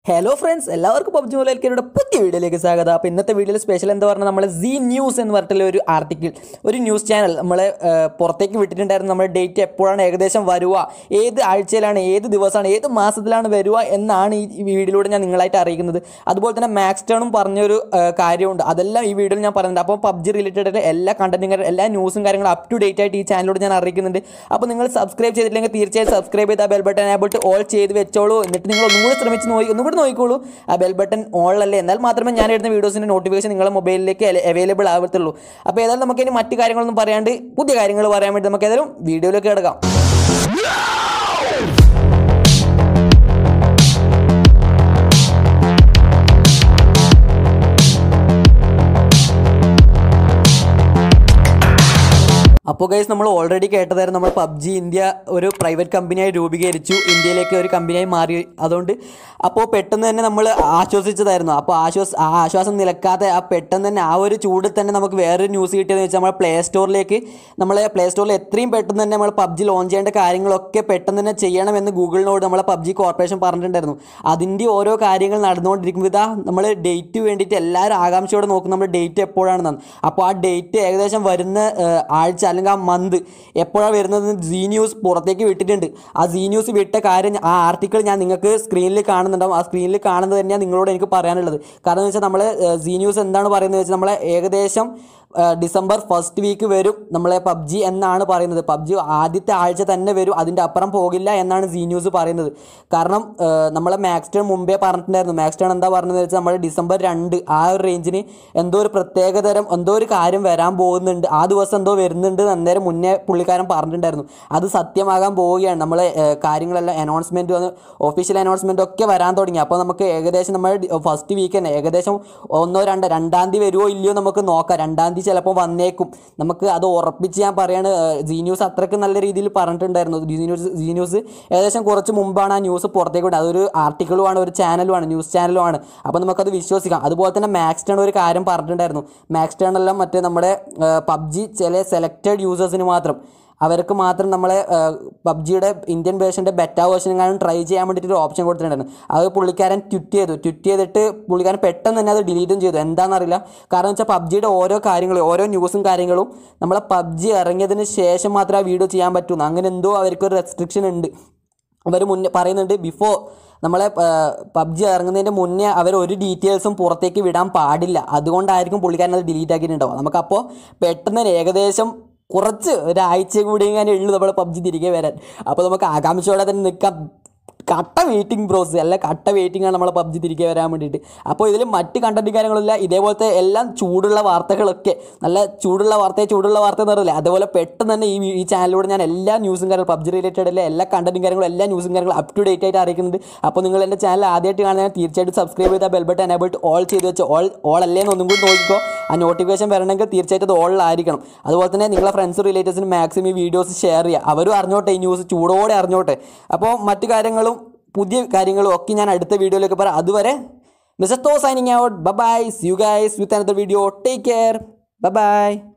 hello friends എല്ലാവർക്കും PUBG മൊബൈൽക്കാരുടെ പുതിയ വീഡിയോയിലേക്ക് സ്വാഗതം അപ്പോൾ ഇന്നത്തെ വീഡിയോയിൽ സ്പെഷ്യൽ എന്താ പറഞ്ഞാൽ നമ്മളെ സി ന്യൂസ് എന്ന് പറഞ്ഞിട്ടുള്ള ഒരു ആർട്ടിക്കിൾ ഒരു ന്യൂസ് ചാനൽ നമ്മളെ ആ, പുറത്തേക്ക് വിട്ടിട്ടുണ്ടായിരുന്നു നമ്മുടെ ഡേറ്റ് എപ്പോഴാണ് ഏകദേശം വരുക ഏത് ആഴ്ചയിലാണ് ഏത് ദിവസമാണ് ഏത് മാസത്തിലാണ് വരിക എന്നാണ് ഈ വീഡിയോയിലൂടെ ഞാൻ നിങ്ങളായിട്ട് അറിയിക്കുന്നത് അതുപോലെ തന്നെ മാക്സ് ടേണും പറഞ്ഞൊരു ആ, കാര്യമുണ്ട് അതെല്ലാം ഈ വീഡിയോയിൽ ഞാൻ പറയുന്നുണ്ട് അപ്പോൾ പബ്ജി റിലേറ്റഡ് ആയിട്ട് എല്ലാ കണ്ടന്റും കാര്യം എല്ലാ ന്യൂസും കാര്യങ്ങളും അപ് ടു ഡേറ്റ് ആയിട്ട് ഈ ചാനലിലൂടെ ഞാൻ അറിയിക്കുന്നുണ്ട് അപ്പോൾ നിങ്ങൾ സബ്സ്ക്രൈബ് ചെയ്തിട്ടില്ലെങ്കിൽ തീർച്ചയായും സബ്സ്ക്രൈബ് ചെയ്ത് ആ ബെൽ ബട്ടൺ ആബിട്ട് ഓൾ ചെയ്ത് വെച്ചോളൂ എന്നിട്ട് നിങ്ങൾ ഒന്നും കൂടി ശ്രമിച്ച് നോക്കി ഒന്നും കൂടി നോക്കിക്കോളൂ ആ ബെൽ ബട്ടൺ ഓണിലല്ലേ എന്നാൽ മാത്രമേ ഞാൻ ഇടുന്ന വീഡിയോസിൻ്റെ നോട്ടിഫിക്കേഷൻ നിങ്ങളുടെ മൊബൈലിലേക്ക് അവൈലബിൾ ആവത്തുള്ളൂ അപ്പോൾ ഏതായാലും നമുക്ക് ഇനി മറ്റു കാര്യങ്ങളൊന്നും പറയാണ്ട് പുതിയ കാര്യങ്ങൾ പറയാൻ വേണ്ടി നമുക്ക് ഏതായാലും വീഡിയോയിലേക്ക് കിടക്കാം അപ്പോൾ ഗൈസ് നമ്മൾ ഓൾറെഡി കേട്ടതായിരുന്നു നമ്മൾ പബ്ജി ഇന്ത്യ ഒരു പ്രൈവറ്റ് കമ്പനിയായി രൂപീകരിച്ചു ഇന്ത്യയിലേക്ക് ഒരു കമ്പനിയായി മാറി അതുകൊണ്ട് അപ്പോൾ പെട്ടെന്ന് തന്നെ നമ്മൾ ആശ്വസിച്ചതായിരുന്നു അപ്പോൾ ആശ്വാസ ആ ആശ്വാസം നിലക്കാതെ ആ പെട്ടെന്ന് തന്നെ ആ ഒരു ചൂടിൽ തന്നെ നമുക്ക് വേറൊരു ന്യൂസ് കിട്ടിയതെന്ന് വെച്ചാൽ നമ്മൾ പ്ലേ സ്റ്റോറിലേക്ക് നമ്മളെ പ്ലേ സ്റ്റോറിൽ എത്രയും പെട്ടെന്ന് തന്നെ നമ്മൾ പബ്ജി ലോഞ്ച് ചെയ്യേണ്ട കാര്യങ്ങളൊക്കെ പെട്ടെന്ന് തന്നെ ചെയ്യണമെന്ന് ഗൂഗിളിനോട് നമ്മളെ പബ്ജി കോർപ്പറേഷൻ പറഞ്ഞിട്ടുണ്ടായിരുന്നു അതിൻ്റെ ഓരോ കാര്യങ്ങൾ നടന്നുകൊണ്ടിരിക്കുമ്പോൾ ഇതാ നമ്മൾ ഡേറ്റ് വേണ്ടിയിട്ട് എല്ലാവരും ആകാംക്ഷയോടെ നോക്കും നമ്മൾ ഡേറ്റ് എപ്പോഴാണെന്നാണ് അപ്പോൾ ആ ഡേറ്റ് ഏകദേശം വരുന്ന ഏഹ്, ആഴ്ച അല്ലെങ്കിൽ ആ മന്ത് എപ്പോഴാണ് വരുന്നത് സി ന്യൂസ് പുറത്തേക്ക് വിട്ടിട്ടുണ്ട് ആ സി ന്യൂസ് വിട്ട കാര്യം ആ ആർട്ടിക്കിൾ ഞാൻ നിങ്ങൾക്ക് സ്ക്രീനിൽ കാണുന്നുണ്ടാവും ആ സ്ക്രീനിൽ കാണുന്നത് തന്നെയാണ് നിങ്ങളോട് എനിക്ക് പറയാനുള്ളത് കാരണം എന്ന് വെച്ചാൽ നമ്മൾ സി ന്യൂസ് എന്താണ് പറയുന്നത് വെച്ചാൽ നമ്മളെ ഏകദേശം ആ, ഡിസംബർ ഫസ്റ്റ് വീക്ക് വരും നമ്മളെ പബ്ജി എന്നാണ് പറയുന്നത് പബ്ജി ആദ്യത്തെ ആഴ്ച തന്നെ വരും അതിൻ്റെ അപ്പുറം പോകില്ല എന്നാണ് സി ന്യൂസ് പറയുന്നത് കാരണം ആ, നമ്മളെ മാക്സ്റ്റേൺ മുമ്പേ പറഞ്ഞിട്ടുണ്ടായിരുന്നു മാക്സ്റ്റേൺ എന്താ പറഞ്ഞതെന്ന് വെച്ചാൽ നമ്മൾ ഡിസംബർ രണ്ട് ആ ഒരു റേഞ്ചിന് എന്തോ ഒരു പ്രത്യേകതരം എന്തോ ഒരു കാര്യം വരാൻ പോകുന്നുണ്ട് ആ ദിവസം എന്തോ വരുന്നുണ്ട് എന്ന് അന്നേരം മുന്നേ പുള്ളിക്കാരൻ പറഞ്ഞിട്ടുണ്ടായിരുന്നു അത് സത്യമാകാൻ പോവുകയാണ് നമ്മൾ കാര്യങ്ങളെല്ലാം അനൗൺസ്മെൻറ്റ് വന്ന് ഒഫീഷ്യൽ അനൗൺസ്മെൻ്റ് ഒക്കെ വരാൻ തുടങ്ങി അപ്പോൾ നമുക്ക് ഏകദേശം നമ്മൾ ഫസ്റ്റ് വീക്ക് തന്നെ ഏകദേശം ഒന്നോ രണ്ടോ രണ്ടാം തീയതി വരുമോ ഇല്ലയോ നമുക്ക് നോക്കാം രണ്ടാം തീയതി ചിലപ്പോൾ വന്നേക്കും നമുക്ക് അത് ഉറപ്പിച്ച് ഞാൻ പറയാണ് ജി ന്യൂസ് അത്രയ്ക്ക് നല്ല രീതിയിൽ പറഞ്ഞിട്ടുണ്ടായിരുന്നു ജി ന്യൂസ് ജി ന്യൂസ് ഏകദേശം കുറച്ച് മുമ്പാണ് ആ ന്യൂസ് പുറത്തേക്ക് വിട്ടത് അതൊരു ആർട്ടിക്കിളുമാണ് ഒരു ചാനലുമാണ് ന്യൂസ് ചാനലുമാണ് അപ്പോൾ നമുക്കത് വിശ്വസിക്കാം അതുപോലെ തന്നെ മാക്സ് ടേൺ ഒരു കാര്യം പറഞ്ഞിട്ടുണ്ടായിരുന്നു മാക്സ് ടേൺ എല്ലാം മറ്റേ നമ്മുടെ പബ്ജി ചില സെലക്റ്റഡ് യൂസേഴ്സിന് മാത്രം അവർക്ക് മാത്രം നമ്മളെ പബ്ജിയുടെ ഇന്ത്യൻ വേർഷൻ്റെ ബെറ്റ വേർഷനെങ്ങാനും ട്രൈ ചെയ്യാൻ വേണ്ടിയിട്ട് ഒരു ഓപ്ഷൻ കൊടുത്തിട്ടുണ്ടായിരുന്നു അത് പുള്ളിക്കാരൻ ട്വിറ്റ് ചെയ്തു ട്വിറ്റ് ചെയ്തിട്ട് പുള്ളിക്കാരൻ പെട്ടെന്ന് തന്നെ അത് ഡിലീറ്റും ചെയ്തു എന്താണെന്നറിയില്ല കാരണം വെച്ചാൽ പബ്ജിയുടെ ഓരോ കാര്യങ്ങളും ഓരോ ന്യൂസും കാര്യങ്ങളും നമ്മളെ പബ്ജി ഇറങ്ങിയതിന് ശേഷം മാത്രമേ ആ വീഡിയോ ചെയ്യാൻ പറ്റൂ അങ്ങനെ എന്തോ അവർക്കൊരു റെസ്ട്രിക്ഷൻ ഉണ്ട് അവർ മുന്നേ പറയുന്നുണ്ട് ബിഫോർ നമ്മളെ പബ്ജി ഇറങ്ങുന്നതിൻ്റെ മുന്നേ അവർ ഒരു ഡീറ്റെയിൽസും പുറത്തേക്ക് വിടാൻ പാടില്ല അതുകൊണ്ടായിരിക്കും പുള്ളിക്കാരൻ അത് ഡിലീറ്റ് ആക്കിയിട്ടുണ്ടാവും നമുക്കപ്പോൾ പെട്ടെന്ന് തന്നെ ഏകദേശം കുറച്ച് ഒരാഴ്ച കൂടി ഇങ്ങനെ ഉള്ളു നമ്മൾ പബ്ജി തിരികെ വരാൻ അപ്പോൾ നമുക്ക് ആകാംക്ഷയോടെ തന്നെ നിൽക്കാം കട്ട വെയിറ്റിംഗ് ബ്രോസ് അല്ല കട്ട വെയിറ്റിംഗ് ആണ് നമ്മളെ പബ്ജി തിരികെ വരാൻ വേണ്ടിയിട്ട് അപ്പോൾ ഇതിൽ മറ്റ് കണ്ടന്റ് കാര്യങ്ങളില്ല ഇതേപോലത്തെ എല്ലാം ചൂടുള്ള വാർത്തകളൊക്കെ നല്ല ചൂടുള്ള വാർത്തയെ ചൂടുള്ള വാർത്ത എന്ന് പറയില്ലേ അതേപോലെ പെട്ടെന്ന് തന്നെ ഈ ഈ ചാനലിലൂടെ ഞാൻ എല്ലാ ന്യൂസും കാര്യങ്ങളും പബ്ജി റിലേറ്റഡ് അല്ല എല്ലാ കണ്ടന്റും കാര്യങ്ങളും എല്ലാ ന്യൂസും കാര്യങ്ങളും അപ് ടു ഡേറ്റ് ആയിട്ട് അറിയിക്കുന്നുണ്ട് അപ്പോൾ നിങ്ങൾ എൻ്റെ ചാനൽ ആദ്യമായിട്ട് കാണാൻ തീർച്ചയായിട്ടും സബ്സ്ക്രൈബ് ചെയ്താൽ ബെൽബട്ട് എനേബിൾട്ട് ഓൾ ചെയ്ത് വെച്ച് ഓൾ ഓൾ അല്ലേന്ന് ഒന്നും കൂടി നോക്കിക്കോ ആ നോട്ടിഫിക്കേഷൻ വരണമെങ്കിൽ തീർച്ചയായിട്ടും അത് ഓളിലായിരിക്കണം അതുപോലെ തന്നെ നിങ്ങളെ ഫ്രണ്ട്സ് റിലേറ്റീവ്സിന് മാക്സിമം ഈ വീഡിയോസ് ഷെയർ ചെയ്യുക അവരും അറിഞ്ഞോട്ടെ ഈ ന്യൂസ് ചൂടോടെ അറിഞ്ഞോട്ടെ അപ്പോൾ മറ്റു കാര്യങ്ങളും പുതിയ കാര്യങ്ങളും ഒക്കെ ഞാൻ അടുത്ത വീഡിയോയിലേക്ക് പറയാം അതുവരെ മിസ്റ്റർ തോ signing out bye see you guys with another video take care by